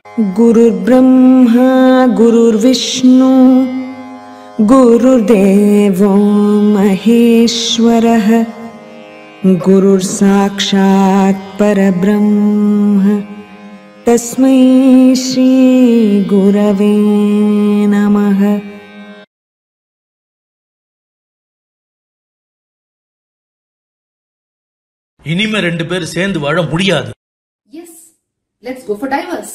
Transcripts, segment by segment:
गुरुर्ब्रह्मा गुरुर्विष्णु गुरुर्देवो महेश्वरः गुरुर्साक्षात् परब्रह्म तस्मै श्रीगुरवे नमः இனிமே ரெண்டு பேரும் சேர்ந்து வாழ முடியாது Yes. Let's go for divorce.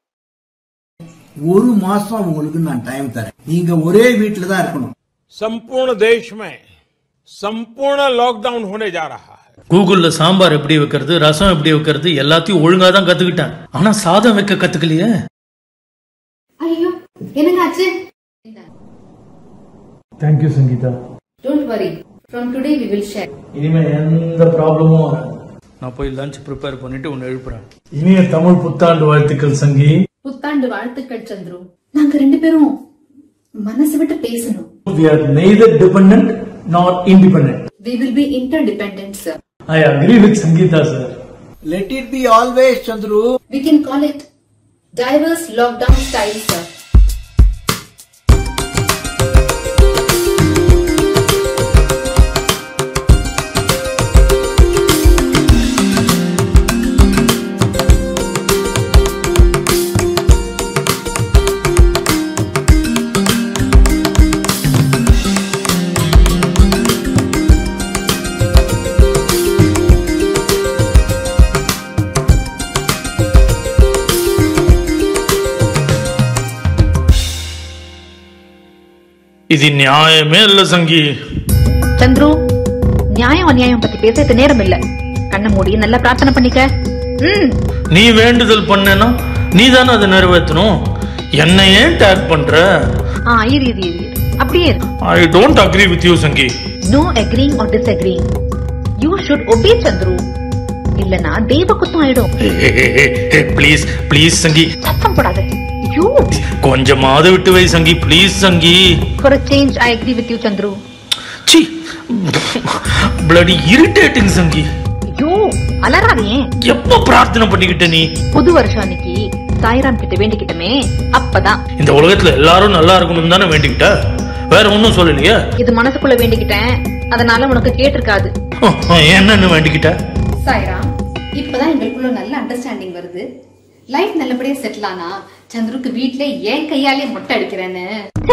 ஒரு மாசம் உங்களுக்கு நான் டைம் தரேன் நீங்க ஒரே வீட்டுல தான் இருக்கணும் संपूर्ण देश में संपूर्ण लॉकडाउन होने जा रहा है கூகுள்ல சாம்பார் எப்படி வைக்கிறது ரசம் எப்படி வைக்கிறது எல்லாத்தையும் ஒழுங்கா தான் கத்துக்கிட்டேன் ஆனா சாதம் வைக்க கத்துக்கலையே ஐயோ என்னங்க ஆச்சு thank you Sangeetha don't worry from today we will share இனிமே எந்த ப்ராப்ளமும் வராது நான் போய் லஞ்ச் ப்ரிப்பேர் பண்ணிட்டு உன்னை எழுப்புறேன் இனிய தமிழ் புத்தாண்டு வாழ்த்துக்கள் சங்கி புத்தாண்டு வாழ்த்துக்கள் சந்துரு நாங்க ரெண்டு பேரும் மனசு விட்டு பேசணும் we are neither dependent nor independent we will be interdependent sir i agree with sangeeta sir let it be always Chandru we can call it diverse lockdown style sir இது நியாயமே இல்ல சங்கி சந்துரு நியாயம் அநியாயம் பத்தி பேச நேரம் இல்ல கண்ணை மூடி நல்லா பிரார்த்தனை பண்ணிக்க ம் நீ வேண்டுதல் பண்ணேன்னா நீ தானே அதை நிறைவேற்றணும் என்னை ஏன் டேக் பண்ற ஆ இரு இரு இரு இரு. அப்படியே I don't agree with you Sangi no agreeing or disagreeing you should obey Chandru இல்லனா தெய்வ குத்தம் ஆயிடும் ப்ளீஸ் ப்ளீஸ் சங்கி சத்தம் போடாத யூ கொஞ்சமாவது விட்டு வை Sangi please Sangi for change I agree with you Chandru see bloody irritating Sangi you அலறாதே எப்ப பிரார்த்தனை பண்ணிக்கிட்ட நீ புது வருஷம் அன்னைக்கு சாய்ராம் கிட்ட வேண்டிக்கிட்டமே அப்பதான் இந்த உலகத்துல எல்லாரும் நல்லா இருக்கணும் தானே வேண்டிக்கிட்ட வேற ஒன்னும் சொல்லலையே இது மனசுக்குள்ள வேண்டிக்கிட்டேன் அதனால உனக்கு கேட்டிருக்காது என்னன்னு வேண்டிக்கிட்ட சாய்ராம் இப்பதான் எங்களுக்குள்ள நல்ல அண்டர்ஸ்டாண்டிங் வருது லைஃப் நல்லபடியா செட்டில் ஆனா சந்துருக்கு வீட்ல ஏன் கையாலே மொட்டை அடிக்கிறேன்னு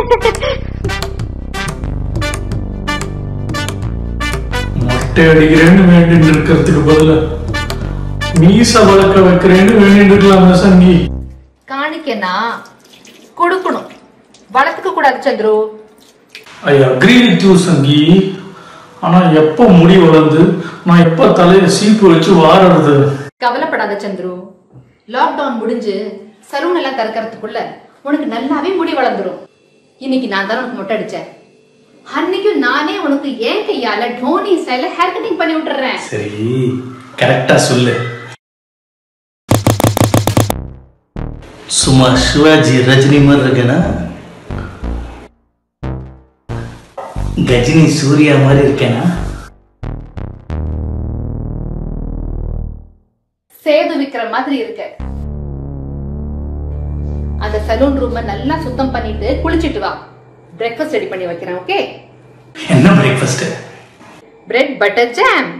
மொட்டை அடிக்கிறேன்னு வேண்டிட்டு இருக்கிறதுக்கு பதிலா மீச வளர்க்க வைக்கிறேன்னு வேண்டிட்டு இருக்கலாமே சங்கி காணிக்கனா கொடுக்கணும் வளர்த்துக்க கூடாது Chandru I agree with you Sangi ஆனா எப்ப முடி வளர்ந்து நான் எப்ப தலையில சீப்பு வச்சு வாடுறது கவலைப்படாத சந்துரு லாக்டவுன் முடிஞ்சு சலூன் எல்லாம் திறக்கறதுக்குள்ள உனக்கு நல்லாவே முடி வளர்ந்துரும் இன்னைக்கு நான் தான் உனக்கு மொட்டை அடிச்சேன் அன்னைக்கும் நானே உனக்கு ஏன் கையால டோனி ஸ்டைல ஹேர் கட்டிங் பண்ணி விட்டுறேன் சரி கரெக்டா சொல்லு சும்மா சிவாஜி ரஜினி மாதிரி இருக்கேனா கஜினி சூர்யா மாதிரி இருக்கேனா சேது விக்கிற மாதிரி இருக்க அந்த சலூன் ரூம நல்லா சுத்தம் பண்ணிட்டு குளிச்சிட்டு வா பிரேக்ஃபாஸ்ட் ரெடி பண்ணி வைக்கிறேன் ஓகே என்ன பிரேக்ஃபாஸ்ட் பிரெட் பட்டர் ஜாம்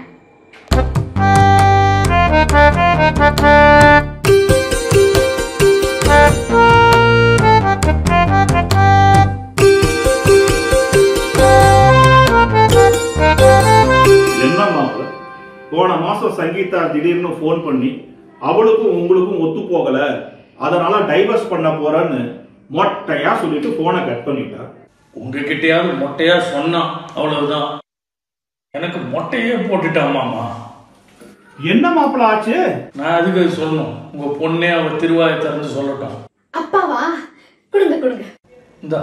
என்ன மாப்பிள போன மாசம் சங்கீதா திடீர்னு ஃபோன் பண்ணி அவளுக்கும் உங்களுக்கும் ஒத்து போகல அதனால டைவர்ஸ் பண்ண போறேன்னு மொட்டையா சொல்லிட்டு போனை கட் பண்ணிட்டா உங்ககிட்டயாவது மொட்டையா சொன்னான் அவ்வளவுதான் எனக்கு மொட்டையே போட்டுட்டான் மாமா என்ன மாப்பிள ஆச்சு நான் அதுக்கு சொல்லணும் உங்க பொண்ணே அவ திருவாயை திறந்து சொல்லட்டும் அப்பாவா கொடுங்க கொடுங்க இந்தா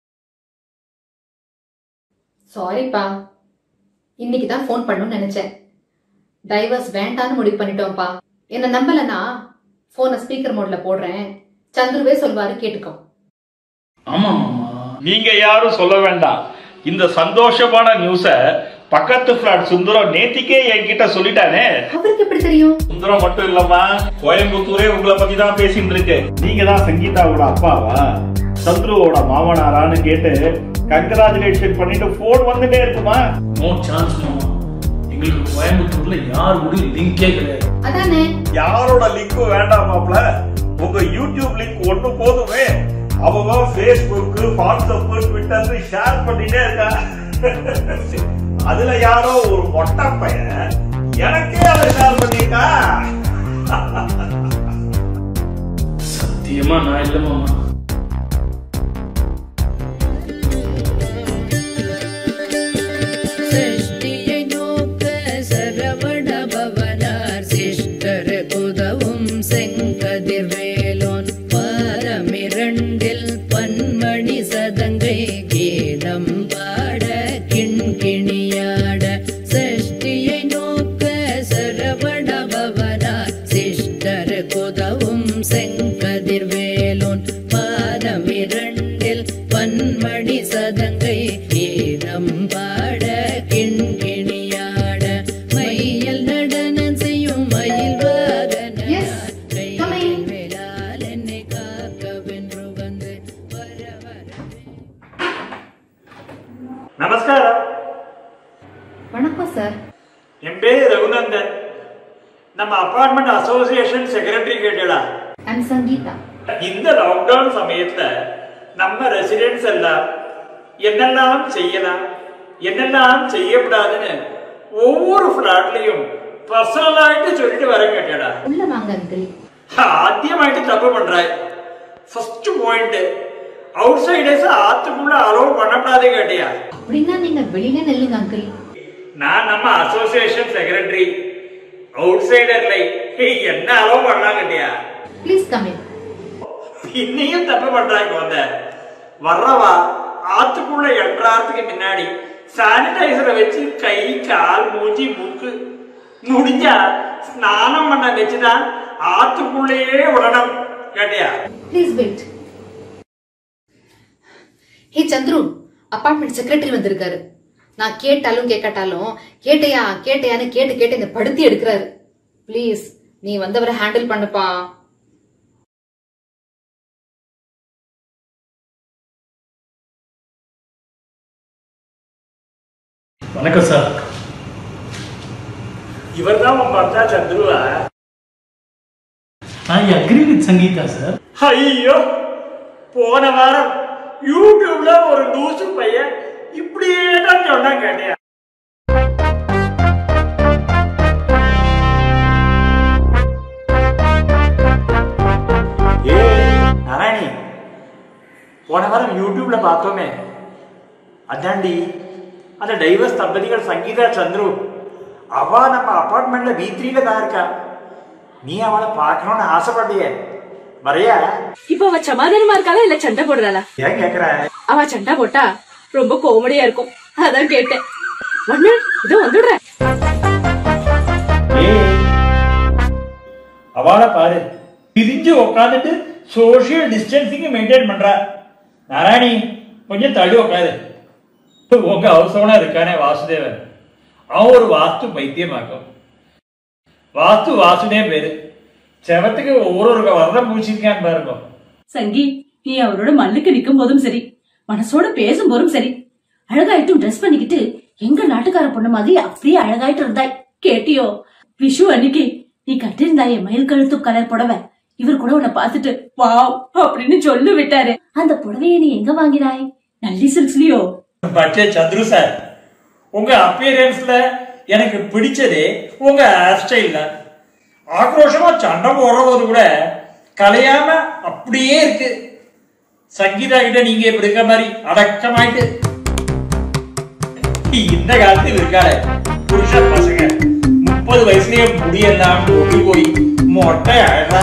சாரிப்பா இன்னைக்கு தான் ஃபோன் பண்ணணும்னு நினைச்சேன் டைவர்ஸ் வேண்டான்னு முடிவு பண்ணிட்டோம்ப்பா என்ன நம்பலனா போனை ஸ்பீக்கர் மோட்ல போடுறேன் சந்துருவே சொல்வாரு கேட்டுக்கோ ஆமா மாமா நீங்க யாரும் சொல்ல வேண்டாம் இந்த சந்தோஷமான நியூஸ பக்கத்து பிளாட் சுந்தரம் நேத்திக்கே என்கிட்ட சொல்லிட்டானே அவருக்கு எப்படி தெரியும் சுந்தரம் மட்டும் இல்லம்மா கோயம்புத்தூரே உங்களை பத்தி தான் பேசிட்டு இருக்கு நீங்க தான் சங்கீதாவோட அப்பாவா சந்துருவோட மாமனாரான்னு கேட்டு கங்கராச்சுலேஷன் பண்ணிட்டு போன் வந்துட்டே இருக்குமா நோ சான்ஸ் மாமா எங்களுக்கு கோயம்புத்தூர்ல யார் கூட லிங்கே கிடையாது அதானே யாரோட லிங்க்கும் வேண்டாம் மாப்ள உங்க யூடியூப் லிங்க் ஒண்ணு போதுமே அவங்க ஃபேஸ்புக் வாட்ஸ்அப் ட்விட்டர் ஷேர் பண்ணிட்டே இருக்கா அதுல யாரோ ஒரு மொட்டை பையன் எனக்கே அதை ஷேர் பண்ணிட்டா சத்தியமா நான் இல்ல மாமா சஷ்டியை நோக்க சரவண பவனார் சிஷ்டர் குதவும் செங்கதிர்வேலோன் பாரமிரண்டில் பன்மணி சதங்கை கீதம் பாட கிண்கிணியாட சஷ்டியை நோக்க சரவண பவனார் சிஷ்டர் குதவும் செங்கதிர்வேலோன் பாதமிரண்டில் பன்மணி சதங்கை கீதம் பாட கிண்கிணியாட மையல் நடனம் செய்யும் மயில் வாகன Yes, come in. வேளால் என்னை காக்கவென்று வந்து வர வர நமஸ்காரம் வணக்கம் சார் என் பேர் ரகுநந்தன் நம்ம அபார்ட்மெண்ட் அசோசியேஷன் செக்ரட்டரி கேட்டடா ஐம் சங்கீதா இந்த லாக்டவுன் சமயத்துல நம்ம ரெசிடென்ட்ஸ் எல்லாம் என்னெல்லாம் செய்யலாம் என்னெல்லாம் செய்யக்கூடாதுன்னு ஒவ்வொரு ஃபிளாட்லயும் பர்சனலாயிட்டு சொல்லிட்டு வர கேட்டடா உள்ள வாங்க அங்கிள் ஆத்தியமாயிட்டு தப்பு பண்றாய் ஃபர்ஸ்ட் பாயிண்ட் அவுட் சைடர்ஸ் ஆத்துக்குள்ள அலோவ் பண்ணக்கூடாது கேட்டியா அப்படின்னா நீங்க வெளியில நெல்லுங்க அங்கிள் நான் நம்ம அசோசியேஷன் செக்ரட்டரி அவுட் சைடர்ல என்ன அலோவ் பண்ணலாம் கேட்டியா ப்ளீஸ் கம் இன் இன்னையும் தப்பு பண்றாங்க வந்த வர்றவா ஆத்துக்குள்ள எட்டுறதுக்கு முன்னாடி சானிடைசரை வச்சு கை கால் மூஞ்சி மூக்கு முடிஞ்சா ஸ்நானம் பண்ண வச்சுதான் ஆத்துக்குள்ளேயே விடணும் கேட்டியா please wait hey Chandru apartment secretary வந்திருக்காரு நான் கேட்டாலும் கேட்காட்டாலும் கேட்டையா கேட்டையான்னு கேட்டு கேட்டு என்ன படுத்தி எடுக்கிறாரு ப்ளீஸ் நீ வந்தவரை ஹேண்டில் பண்ணுப்பா வணக்கம் சார் இவர்தான் உன் பர்த்தா சந்துருவா I agree with Sangeetha sir ஐயோ போன வாரம் யூடியூப்ல ஒரு லூசு பையன் இப்படியே தான் சொன்னா கேட்டியா ஏய், நாராயணி போன வாரம் யூடியூப்ல பார்த்தோமே அதாண்டி அந்த டைவர்ஸ் தம்பதிகள் சங்கீதா சந்துரு அவ நம்ம அபார்ட்மெண்ட்ல பி த்ரீல தான் இருக்கா நீ அவளை பார்க்கணும்னு ஆசைப்பட்டியே வரையா இப்ப அவ சமாதானமா இருக்காளா இல்ல சண்டை போடுறாளா ஏன் கேக்குற அவ சண்டை போட்டா ரொம்ப காமெடியா இருக்கும் அதான் கேட்டேன் ஒண்ணு இதோ வந்துடுறேன் அவளை பாரு பிரிஞ்சு உட்காந்துட்டு சோஷியல் டிஸ்டன்சிங் மெயின்டைன் பண்றா நாராயணி கொஞ்சம் தள்ளி உட்காரு உங்க அவசரம் இருக்கானே வாசுதேவன் அவன் ஒரு வாஸ்து பைத்தியமாக்கும் வாஸ்து வாசுதே பேரு செவத்துக்கு ஒரு ஒரு வரதம் பூச்சிருக்கான்னு பாருங்க சங்கி நீ அவரோட மல்லுக்கு நிக்கும் போதும் சரி மனசோட பேசும் போதும் சரி அழகாயிட்டும் ட்ரெஸ் பண்ணிக்கிட்டு எங்க நாட்டுக்கார பொண்ணு மாதிரி அப்படியே அழகாயிட்டு இருந்தாய் கேட்டியோ விஷு அன்னைக்கு நீ கட்டிருந்தாயே மயில் கழுத்து கலர் புடவை இவர் கூட உன்னை பார்த்துட்டு வாவ் அப்படின்னு சொல்லு விட்டாரு அந்த புடவையை நீ எங்க வாங்கினாய் நல்லி சில்க்ஸ்லயோ பட்டே சந்துரு சார் உங்க அப்பியரன்ஸ்ல எனக்கு பிடிச்சதே உங்க ஹேர் ஸ்டைல் தான் ஆக்ரோஷமா சண்டை போடுறது கூட கலையாம அப்படியே இருக்கு சங்கீதா கிட்ட நீங்க இப்படி இருக்க மாதிரி அடக்கமாயிட்டு இந்த காலத்தில் இருக்காளே புருஷ பசங்க முப்பது வயசுலயே முடியெல்லாம் ஒட்டி போய் மொட்டை அழகா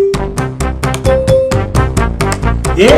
ஏ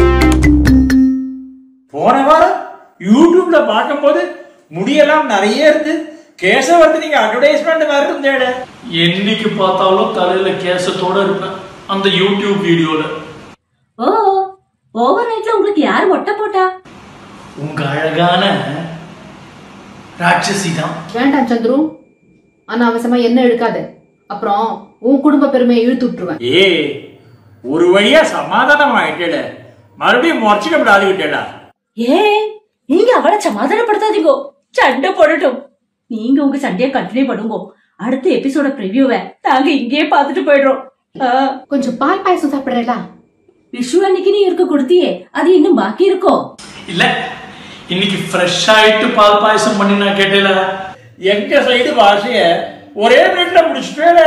போன வாரம் யூடியூப்ல பார்க்கும்போது முடியெல்லாம் நிறைய இருந்து கேசவர்தனிக்கு அட்வர்டைஸ்மெண்ட் மாதிரி இருந்தேட என்னைக்கு பார்த்தாலும் தலையில கேசத்தோட இருப்பேன் அந்த யூடியூப் வீடியோல ஓ ஓவர் நைட்ல உங்களுக்கு யார் மொட்டை போட்டா உங்க அழகான ராட்சசி தான் வேண்டாம் சந்துரு அனாவசியமா என்ன இழுக்காத அப்புறம் உன் குடும்ப பெருமையை இழுத்து விட்டுருவேன் ஏ ஒரு வழியா சமாதானம் ஆயிட்டேல மறுபடியும் முறைச்சிக்க விடாது விட்டேடா ஏ நீங்க அவளை சமாதானப்படுத்தாதீங்கோ சண்டை போடட்டும் நீங்க உங்க சண்டைய கண்டினியூ பண்ணுங்க அடுத்த எபிசோட ப்ரிவியூவை நாங்க இங்கேயே பார்த்துட்டு போயிடுறோம் ஆ, கொஞ்சம் பால் பாயசம் சாப்பிடுறேடா விஷு அன்னைக்கு நீ இருக்க கொடுத்தியே அது இன்னும் பாக்கி இருக்கோ இல்ல இன்னைக்கு ஃப்ரெஷ் ஆயிட்டு பால் பாயசம் பண்ணி நான் கேட்டேல எங்க சைடு பாஷைய ஒரே மினிட்ல முடிச்சுட்டே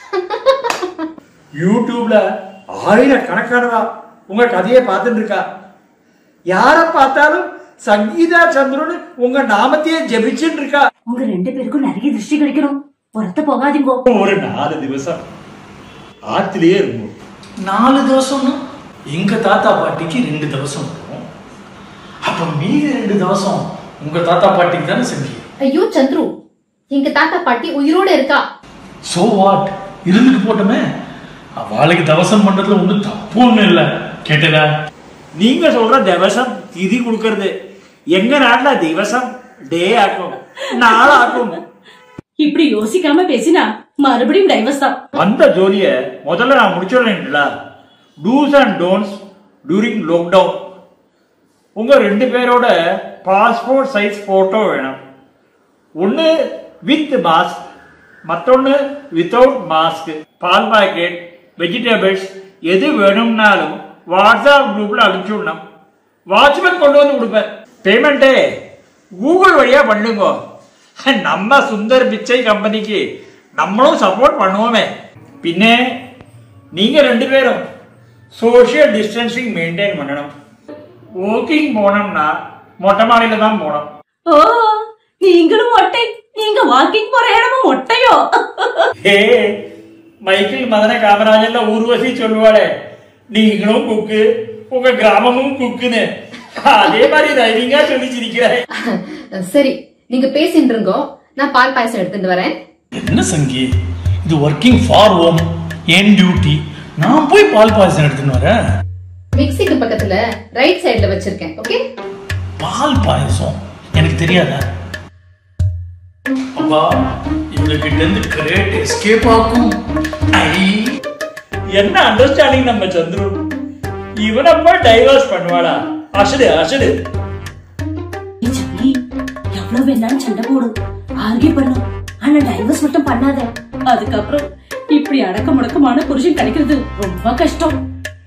யூடியூப்ல ஆயிரக்கணக்கானவா உங்க கதையை பார்த்துட்டு இருக்கா யார பார்த்தாலும் சங்கீதா சந்திரன் உங்க நாமத்தையே ஜெபிச்சுட்டு இருக்கா உங்க ரெண்டு பேருக்கும் நிறைய திருஷ்டி கிடைக்கணும் புறத்த போகாதீங்கோ ஒரு நாலு திவசம் ஆத்திலேயே இருக்கும் நாலு தவசம்னா எங்க தாத்தா பாட்டிக்கு ரெண்டு தவசம் வரும் அப்ப மீதி ரெண்டு தவசம் உங்க தாத்தா பாட்டிக்கு தானே செஞ்சு ஐயோ சந்துரு எங்க தாத்தா பாட்டி உயிரோட இருக்கா சோ வாட் இருந்துட்டு போட்டோமே அவளுக்கு தவசம் பண்றதுல ஒண்ணும் தப்பு ஒண்ணும் இல்ல கேட்டதா நீங்க சொல்ற திவசம் திதி கொடுக்கறது எங்க நாட்டுல திவசம் டே ஆக்கும் நாள் ஆக்கும் இப்படி யோசிக்காம பேசினா மறுபடியும் டைவர்ஸ் தான் அந்த ஜோலிய முதல்ல நான் முடிச்சிடுறேன்ல do's and don'ts during lockdown உங்க ரெண்டு பேரோட பாஸ்போர்ட் சைஸ் போட்டோ வேணும் ஒன்று வித் மாஸ்க் மற்றொன்று வித்தவுட் மாஸ்க் பால் பாக்கெட் வெஜிடபிள்ஸ் எது வேணும்னாலும் வாட்ஸ்அப் குரூப்ல அனுப்பிச்சு விடணும் வாட்ச்மேன் கொண்டு வந்து கொடுப்பேன் பேமெண்ட்டே கூகுள் வழியா பண்ணுங்க நம்ம சுந்தர் பிச்சை கம்பெனிக்கு நம்மளும் சப்போர்ட் பண்ணுவோமே പിന്നെ நீங்க ரெண்டு பேரும் சோஷியல் டிஸ்டன்சிங் மெயின்டைன் பண்ணணும் வாக்கிங் போனோம்னா மொட்டை மாடியில தான் போகணும் ஓ நீங்களும் மொட்டை நீங்க வாக்கிங் போற இடமும் மொட்டையோ ஹே மைக்கேல் மதன காமராஜன்ல ஊர்வசி சொல்லுவாளே நீங்களும் குக்கு உங்க கிராமமும் குக்குன்னு அதே மாதிரி தைரியங்கா சொல்லி சிரிக்கிறாய் சரி நீங்க பேசிட்டு இருங்கோ நான் பால் பாயசம் எடுத்துட்டு வரேன் என்ன சங்கி இது ஒர்க்கிங் ஃபார் ஹோம் என் டியூட்டி நான் போய் பால் பாயசம் எடுத்துன்னு வரேன் மிக்ஸிக்கு பக்கத்துல ரைட் சைடுல வச்சிருக்கேன் ஓகே பால் பாயசம் எனக்கு தெரியாதா அப்பா இவங்ககிட்ட இருந்து கிரேட் எஸ்கேப் ஆகும் ஐ என்ன அண்டர்ஸ்டாண்டிங் நம்ம சந்துரு இவனப்ப டைவர்ஸ் பண்ணுவாளா அசடு அசடு சரி எவ்வளவு வேணாலும் சண்டை போடு ஆர்கியூ பண்ணு ஆனா டைவர்ஸ் மட்டும் பண்ணாத அதுக்கப்புறம் இப்படி அடக்க முடக்கமான புருஷன் கிடைக்கிறது ரொம்ப கஷ்டம்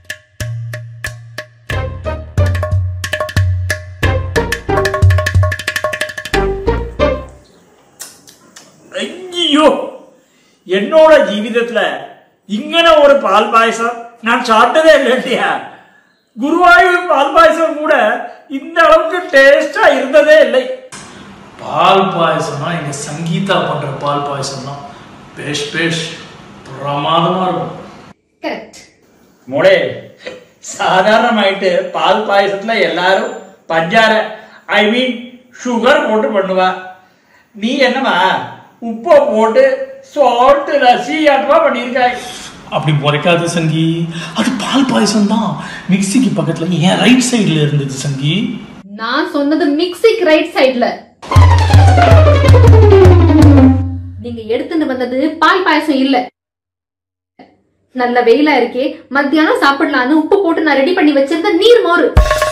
ஐயோ என்னோட ஜீவிதத்துல இங்கன ஒரு பால் பாயசம் நான் சாப்பிட்டதே இல்லை இல்லையா குருவாயூர் பால் பாயசம் கூட இந்த அளவுக்கு டேஸ்டா இருந்ததே இல்லை பால் பாயசம்னா எங்க சங்கீதா பண்ற பால் பாயசம் தான் பேஷ் பேஷ் பிரமாதமா இருக்கும் கரெக்ட் மோளே சாதாரணமாயிட்டு பால் பாயசத்துல எல்லாரும் பஞ்சார ஐ மீன் சுகர் போட்டு பண்ணுவா நீ என்னமா உப்பை போட்டு சால்ட் ரசி ஆட்டமா பண்ணியிருக்காய் அப்படி முறைக்காது சங்கி அது பால் பாயசம் தான் மிக்சிக்கு பக்கத்துல என் ரைட் சைடுல இருந்தது சங்கி நான் சொன்னது மிக்ஸிக்கு ரைட் சைடுல நீங்க எடுத்துட்டு வந்தது பால் பாயசம் இல்ல நல்ல வெயிலா இருக்கே மத்தியானம் சாப்பிடலான்னு உப்பு போட்டு நான் ரெடி பண்ணி வச்சிருந்த நீர் மோரு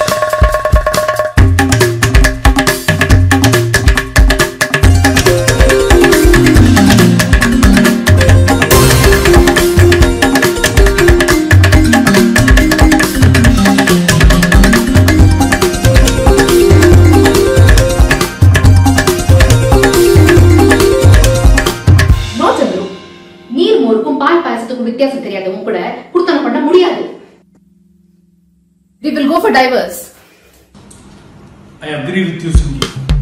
நோ சந்துரு நீர் மோருக்கும் பால் பாயசத்துக்கும் வித்தியாசம் தெரியாதவங்க கூட குடுத்தனம் பண்ண முடியாது we will go for divorce I agree with you Sanghi